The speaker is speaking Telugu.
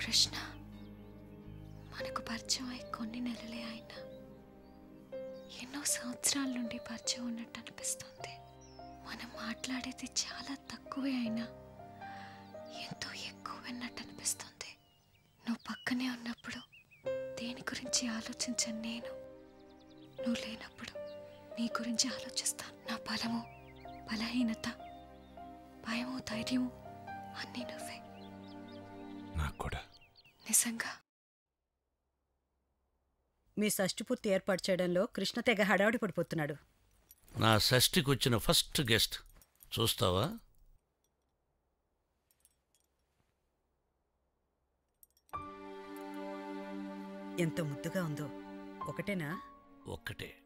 కృష్ణ మనకు పరిచయం అయి కొన్ని నెలలే అయినా ఎన్నో సంవత్సరాల నుండి పరిచయం ఉన్నట్టు అనిపిస్తుంది మనం మాట్లాడేది చాలా తక్కువే అయినా ఎంతో ఎక్కువ విన్నట్టు అనిపిస్తుంది నువ్వు పక్కనే ఉన్నప్పుడు దేని గురించి ఆలోచించను నేను నువ్వు లేనప్పుడు నీ గురించి ఆలోచిస్తాను నా బలము బలహీనత భయము ధైర్యము అన్నీ నువ్వే నాకు కూడా నిజంగా మీ షష్టిపూర్తి ఏర్పాటు చేయడంలో కృష్ణ తెగ హడావుడి పడిపోతున్నాడు నా షష్ఠికి వచ్చిన ఫస్ట్ గెస్ట్ చూస్తావా ఎంత ముద్దుగా ఉందో ఒకటేనా ఒక్కటే